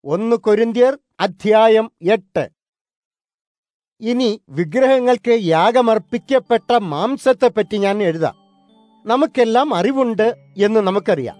ഒന്ന് കൊരിന്ത്യർ അധ്യായം എട്ട് ഇനി വിഗ്രഹങ്ങൾക്ക് യാഗമർപ്പിക്കപ്പെട്ട മാംസത്തെപ്പറ്റി ഞാൻ എഴുതാം നമുക്കെല്ലാം അറിവുണ്ട് എന്ന് നമുക്കറിയാം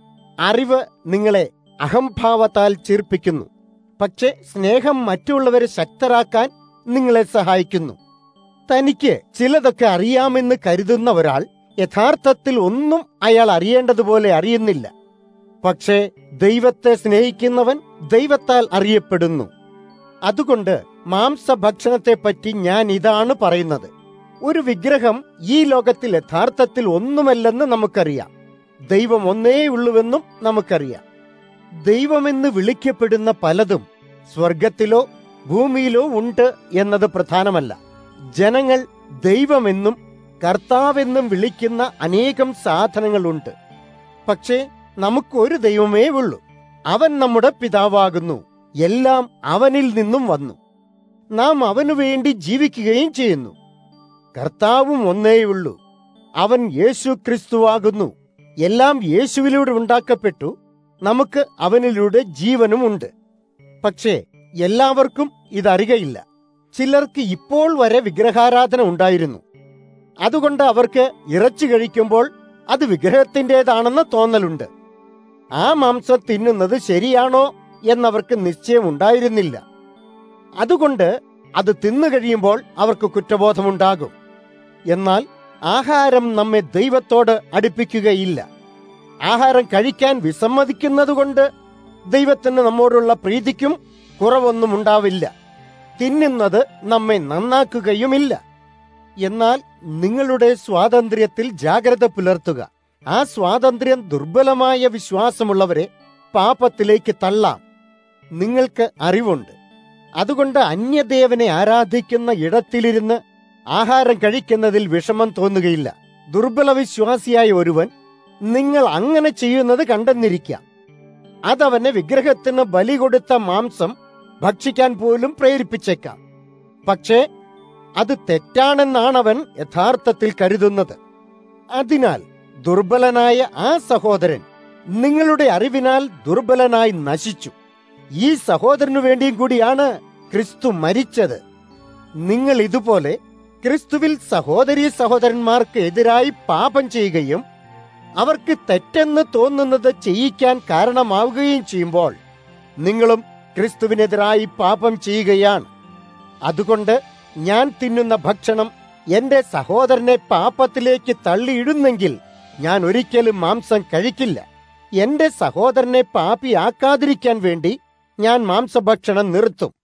അറിവ് നിങ്ങളെ അഹംഭാവത്താൽ ചീർപ്പിക്കുന്നു പക്ഷേ സ്നേഹം മറ്റുള്ളവരെ ശക്തരാക്കാൻ നിങ്ങളെ സഹായിക്കുന്നു തനിക്ക് ചിലതൊക്കെ അറിയാമെന്ന് കരുതുന്ന ഒരാൾ യഥാർത്ഥത്തിൽ ഒന്നും അയാൾ അറിയേണ്ടതുപോലെ അറിയുന്നില്ല പക്ഷേ ദൈവത്തെ സ്നേഹിക്കുന്നവൻ ദൈവത്താൽ അറിയപ്പെടുന്നു അതുകൊണ്ട് മാംസഭക്ഷണത്തെപ്പറ്റി ഞാൻ ഇതാണ് പറയുന്നത് ഒരു വിഗ്രഹം ഈ ലോകത്തിൽ യഥാർത്ഥത്തിൽ ഒന്നുമല്ലെന്ന് നമുക്കറിയാം ദൈവം ഒന്നേ ഉള്ളുവെന്നും നമുക്കറിയാം ദൈവമെന്ന് വിളിക്കപ്പെടുന്ന പലതും സ്വർഗത്തിലോ ഭൂമിയിലോ ഉണ്ട് എന്നത് പ്രധാനമല്ല ജനങ്ങൾ ദൈവമെന്നും കർത്താവെന്നും വിളിക്കുന്ന അനേകം സാധനങ്ങളുണ്ട് പക്ഷേ നമുക്കൊരു ദൈവമേ ഉള്ളൂ അവൻ നമ്മുടെ പിതാവാകുന്നു എല്ലാം അവനിൽ നിന്നും വന്നു നാം അവനു വേണ്ടി ജീവിക്കുകയും ചെയ്യുന്നു കർത്താവും ഒന്നേയുള്ളൂ അവൻ യേശു ക്രിസ്തുവാകുന്നു എല്ലാം യേശുവിലൂടെ ഉണ്ടാക്കപ്പെട്ടു നമുക്ക് അവനിലൂടെ ജീവനും ഉണ്ട് പക്ഷേ എല്ലാവർക്കും ഇതറികയില്ല ചിലർക്ക് ഇപ്പോൾ വരെ വിഗ്രഹാരാധന ഉണ്ടായിരുന്നു അതുകൊണ്ട് അവർക്ക് ഇറച്ചി കഴിക്കുമ്പോൾ അത് വിഗ്രഹത്തിൻ്റെതാണെന്ന് തോന്നലുണ്ട് ആ മാംസം തിന്നുന്നത് ശരിയാണോ എന്നവർക്ക് നിശ്ചയമുണ്ടായിരുന്നില്ല അതുകൊണ്ട് അത് തിന്നു കഴിയുമ്പോൾ അവർക്ക് കുറ്റബോധമുണ്ടാകും എന്നാൽ ആഹാരം നമ്മെ ദൈവത്തോട് അടുപ്പിക്കുകയില്ല ആഹാരം കഴിക്കാൻ വിസമ്മതിക്കുന്നതുകൊണ്ട് ദൈവത്തിന് നമ്മോടുള്ള പ്രീതിക്കും കുറവൊന്നും ഉണ്ടാവില്ല തിന്നുന്നത് നമ്മെ നന്നാക്കുകയുമില്ല എന്നാൽ നിങ്ങളുടെ സ്വാതന്ത്ര്യത്തിൽ ജാഗ്രത പുലർത്തുക ആ സ്വാതന്ത്ര്യം ദുർബലമായ വിശ്വാസമുള്ളവരെ പാപത്തിലേക്ക് തള്ളാം നിങ്ങൾക്ക് അറിവുണ്ട് അതുകൊണ്ട് അന്യദേവനെ ആരാധിക്കുന്ന ഇടത്തിലിരുന്ന് ആഹാരം കഴിക്കുന്നതിൽ വിഷമം തോന്നുകയില്ല ദുർബല വിശ്വാസിയായ ഒരുവൻ നിങ്ങൾ അങ്ങനെ ചെയ്യുന്നത് കണ്ടെന്നിരിക്കാം അതവനെ വിഗ്രഹത്തിന് ബലി കൊടുത്ത മാംസം ഭക്ഷിക്കാൻ പോലും പ്രേരിപ്പിച്ചേക്കാം പക്ഷേ അത് തെറ്റാണെന്നാണ് അവൻ യഥാർത്ഥത്തിൽ കരുതുന്നത് അതിനാൽ ദുർബലനായ ആ സഹോദരൻ നിങ്ങളുടെ അറിവിനാൽ ദുർബലനായി നശിച്ചു ഈ സഹോദരനു വേണ്ടിയും കൂടിയാണ് ക്രിസ്തു മരിച്ചത് നിങ്ങൾ ഇതുപോലെ ക്രിസ്തുവിൽ സഹോദരി സഹോദരന്മാർക്ക് എതിരായി പാപം ചെയ്യുകയും അവർക്ക് തെറ്റെന്ന് തോന്നുന്നത് ചെയ്യിക്കാൻ കാരണമാവുകയും ചെയ്യുമ്പോൾ നിങ്ങളും ക്രിസ്തുവിനെതിരായി പാപം ചെയ്യുകയാണ് അതുകൊണ്ട് ഞാൻ തിന്നുന്ന ഭക്ഷണം എന്റെ സഹോദരനെ പാപത്തിലേക്ക് തള്ളിയിടുന്നെങ്കിൽ ഞാൻ ഒരിക്കലും മാംസം കഴിക്കില്ല എന്റെ സഹോദരനെ പാപിയാക്കാതിരിക്കാൻ വേണ്ടി ഞാൻ മാംസഭക്ഷണം നിർത്തും